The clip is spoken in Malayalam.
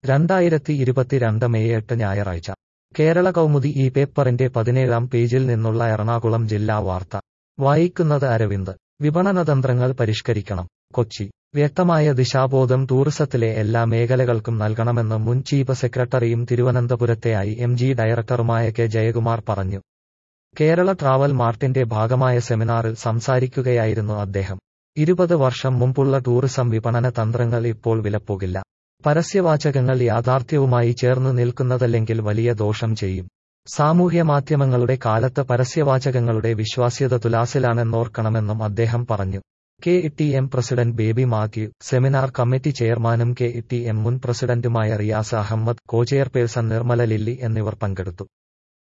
രണ്ടായിരത്തി ഇരുപത്തിരണ്ട് മെയ് എട്ട് ഞായറാഴ്ച കേരള കൗമുദി ഈ പേപ്പറിന്റെ പതിനേഴാം പേജിൽ നിന്നുള്ള എറണാകുളം ജില്ലാ വാർത്ത വായിക്കുന്നത് അരവിന്ദ് വിപണനതന്ത്രങ്ങൾ പരിഷ്കരിക്കണം കൊച്ചി വ്യക്തമായ ദിശാബോധം ടൂറിസത്തിലെ എല്ലാ മേഖലകൾക്കും നൽകണമെന്ന് മുൻ ചീഫ് സെക്രട്ടറിയും തിരുവനന്തപുരത്തെ ഐ എം ജി ഡയറക്ടറുമായ കെ ജയകുമാർ പറഞ്ഞു കേരള ട്രാവൽ മാർട്ടിന്റെ ഭാഗമായ സെമിനാറിൽ സംസാരിക്കുകയായിരുന്നു അദ്ദേഹം ഇരുപത് വർഷം മുമ്പുള്ള ടൂറിസം വിപണന തന്ത്രങ്ങൾ ഇപ്പോൾ വിലപ്പോകില്ല പരസ്യവാചകങ്ങൾ യാഥാർത്ഥ്യവുമായി ചേർന്നു നിൽക്കുന്നതല്ലെങ്കിൽ വലിയ ദോഷം ചെയ്യും സാമൂഹ്യ മാധ്യമങ്ങളുടെ കാലത്ത് പരസ്യവാചകങ്ങളുടെ വിശ്വാസ്യത തുലാസിലാണെന്നോർക്കണമെന്നും അദ്ദേഹം പറഞ്ഞു K T M president Baby Mathew seminar committee ചെയർമാനും കെ ടി എം മുൻ പ്രസിഡന്റുമായ റിയാസ് അഹമ്മദ് കോ ചെയർപേഴ്സൺ നിർമ്മല ലില്ലി എന്നിവർ പങ്കെടുത്തു